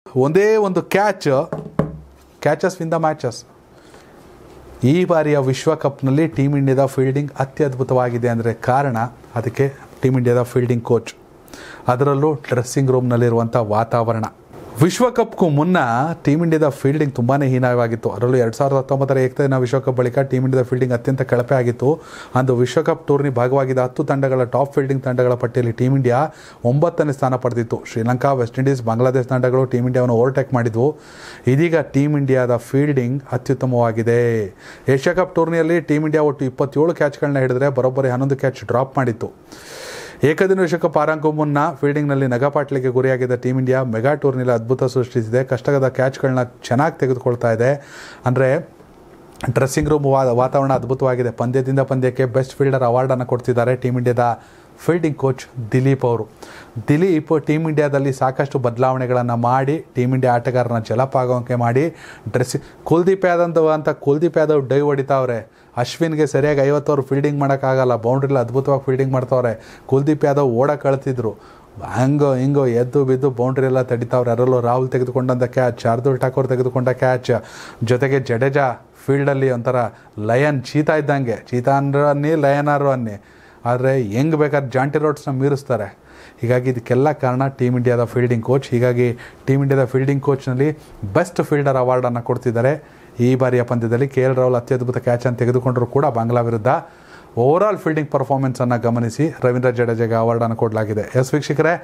ಒಂದೇ ಒಂದು catch catches win the matches ಈ ಬಾರಿಯ ವಿಶ್ವಕಪ್ನಲ್ಲಿ ಟೀಮ್ ಇಂಡಿಯಾದ ಫೀಲ್ಡಿಂಗ್ ಅತ್ಯದ್ಭುತವಾಗಿದೆ ಅಂದರೆ ಕಾರಣ ಅದಕ್ಕೆ ಟೀಮ್ ಇಂಡಿಯಾದ ಫೀಲ್ಡಿಂಗ್ ಕೋಚ್ ಅದರಲ್ಲೂ ಡ್ರೆಸ್ಸಿಂಗ್ ರೂಮ್ನಲ್ಲಿರುವಂಥ ವಾತಾವರಣ ವಿಶ್ವಕಪ್ಗೂ ಮುನ್ನ ಟೀಮ್ ಇಂಡಿಯಾದ ಫೀಲ್ಡಿಂಗ್ ತುಂಬಾ ಹೀನವಾಗಿತ್ತು ಅದರಲ್ಲೂ ಎರಡು ಸಾವಿರದ ಹತ್ತೊಂಬತ್ತರ ಏಕದಿನ ವಿಶ್ವಕಪ್ ಬಳಿಕ ಟೀಮ್ ಇಂಡಿಯಾದ ಫೀಲ್ಡಿಂಗ್ ಅತ್ಯಂತ ಕಳಪೆ ಆಗಿತ್ತು ಅಂದು ವಿಶ್ವಕಪ್ ಟೂರ್ನಿ ಭಾಗವಾಗಿದ್ದ ಹತ್ತು ತಂಡಗಳ ಟಾಪ್ ಫೀಲ್ಡಿಂಗ್ ತಂಡಗಳ ಪಟ್ಟಿಯಲ್ಲಿ ಟೀಮ್ ಇಂಡಿಯಾ ಒಂಬತ್ತನೇ ಸ್ಥಾನ ಪಡೆದಿತ್ತು ಶ್ರೀಲಂಕಾ ವೆಸ್ಟ್ ಇಂಡೀಸ್ ಬಾಂಗ್ಲಾದೇಶ ತಂಡಗಳು ಟೀಮ್ ಇಂಡಿಯಾವನ್ನು ಓವರ್ಟೇಕ್ ಮಾಡಿದ್ವು ಇದೀಗ ಟೀಮ್ ಇಂಡಿಯಾದ ಫೀಲ್ಡಿಂಗ್ ಅತ್ಯುತ್ತಮವಾಗಿದೆ ಏಷ್ಯಾ ಕಪ್ ಟೂರ್ನಿಯಲ್ಲಿ ಟೀಮ್ ಇಂಡಿಯಾ ಒಟ್ಟು ಇಪ್ಪತ್ತೇಳು ಕ್ಯಾಚ್ಗಳನ್ನ ಹಿಡಿದ್ರೆ ಬರೋಬ್ಬರಿ ಹನ್ನೊಂದು ಕ್ಯಾಚ್ ಡ್ರಾಪ್ ಮಾಡಿತ್ತು ಏಕದಿನ ವಿಶ್ವಕಪ್ ಆರಂಭಕ್ಕೂ ಮುನ್ನ ಫೀಲ್ಡಿಂಗ್ನಲ್ಲಿ ನಗಪಾಟ್ಲಿಗೆ ಗುರಿಯಾಗಿದ್ದ ಟೀಮ್ ಇಂಡಿಯಾ ಮೆಗಾ ಟೂರ್ನಿಯಲ್ಲಿ ಅದ್ಭುತ ಸೃಷ್ಟಿಸಿದೆ ಕಷ್ಟದ ಕ್ಯಾಚ್ಗಳನ್ನ ಚೆನ್ನಾಗಿ ತೆಗೆದುಕೊಳ್ತಾ ಇದೆ ಅಂದರೆ ಡ್ರೆಸ್ಸಿಂಗ್ ರೂಮ್ ವಾ ವಾತಾವರಣ ಅದ್ಭುತವಾಗಿದೆ ಪಂದ್ಯದಿಂದ ಪಂದ್ಯಕ್ಕೆ ಬೆಸ್ಟ್ ಫೀಲ್ಡರ್ ಅವಾರ್ಡನ್ನು ಕೊಡ್ತಿದ್ದಾರೆ ಟೀಮ್ ಇಂಡಿಯಾದ ಫೀಲ್ಡಿಂಗ್ ಕೋಚ್ ದಿಲೀಪ್ ಅವರು ದಿಲೀಪ್ ಟೀಮ್ ಇಂಡಿಯಾದಲ್ಲಿ ಸಾಕಷ್ಟು ಬದಲಾವಣೆಗಳನ್ನು ಮಾಡಿ ಟೀಮ್ ಇಂಡಿಯಾ ಆಟಗಾರನ ಜಲಪಾಗೋಕೆ ಮಾಡಿ ಡ್ರೆಸ್ಸಿಂಗ್ ಕುಲ್ದೀಪ್ ಯಾದವ್ ಅಂತ ಕುಲ್ದೀಪ್ ಯಾದವ್ ಡೈ ಹೊಡಿತಾವ್ರೆ ಅಶ್ವಿನ್ಗೆ ಸರಿಯಾಗಿ ಐವತ್ತವರು ಫೀಲ್ಡಿಂಗ್ ಮಾಡೋಕ್ಕಾಗಲ್ಲ ಬೌಂಡ್ರಿಲಿ ಅದ್ಭುತವಾಗಿ ಫೀಲ್ಡಿಂಗ್ ಮಾಡ್ತಾವ್ರೆ ಕುಲ್ದೀಪ್ ಯಾದವ್ ಓಡ ಕಳ್ತಿದ್ರು ಹಂಗೋ ಹಿಂಗೋ ಎದ್ದು ಬಿದ್ದು ಬೌಂಡ್ರಿ ಎಲ್ಲ ತಡಿತಾವ್ರೆ ಅದರಲ್ಲೂ ರಾಹುಲ್ ತೆಗೆದುಕೊಂಡಂಥ ಕ್ಯಾಚ್ ಶಾರ್ದುಲ್ ಠಾಕೂರ್ ತೆಗೆದುಕೊಂಡ ಕ್ಯಾಚ್ ಜೊತೆಗೆ ಜಡೇಜಾ ಫೀಲ್ಡಲ್ಲಿ ಒಂಥರ ಲಯನ್ ಚೀತಾ ಇದ್ದಂಗೆ ಚೀತಾ ಅಂದ್ರೆ ಅನ್ನಿ ಲಯನಾರು ಅನ್ನಿ ಆದರೆ ಹೆಂಗೆ ಬೇಕಾದ್ರೆ ಜಾಂಟಿ ರೋಡ್ಸ್ನ ಮೀರಿಸ್ತಾರೆ ಹೀಗಾಗಿ ಇದಕ್ಕೆಲ್ಲ ಕಾರಣ ಟೀಮ್ ಇಂಡಿಯಾದ ಫೀಲ್ಡಿಂಗ್ ಕೋಚ್ ಹೀಗಾಗಿ ಟೀಮ್ ಇಂಡಿಯಾದ ಫೀಲ್ಡಿಂಗ್ ಕೋಚ್ನಲ್ಲಿ ಬೆಸ್ಟ್ ಫೀಲ್ಡರ್ ಅವಾರ್ಡನ್ನು ಕೊಡ್ತಿದ್ದಾರೆ ಈ ಬಾರಿಯ ಪಂದ್ಯದಲ್ಲಿ ಕೆ ಎಲ್ ರಾಹುಲ್ ಅತ್ಯದ್ಭುತ ಕ್ಯಾಚನ್ನು ತೆಗೆದುಕೊಂಡರೂ ಕೂಡ ಬಾಂಗ್ಲಾ ವಿರುದ್ಧ ಓವರಾಲ್ ಫೀಲ್ಡಿಂಗ್ ಪರ್ಫಾರ್ಮೆನ್ಸನ್ನು ಗಮನಿಸಿ ರವೀಂದ್ರ ಜಡೇಜಾಗೆ ಅವಾರ್ಡನ್ನು ಕೊಡಲಾಗಿದೆ ಎಸ್ ವೀಕ್ಷಕರೇ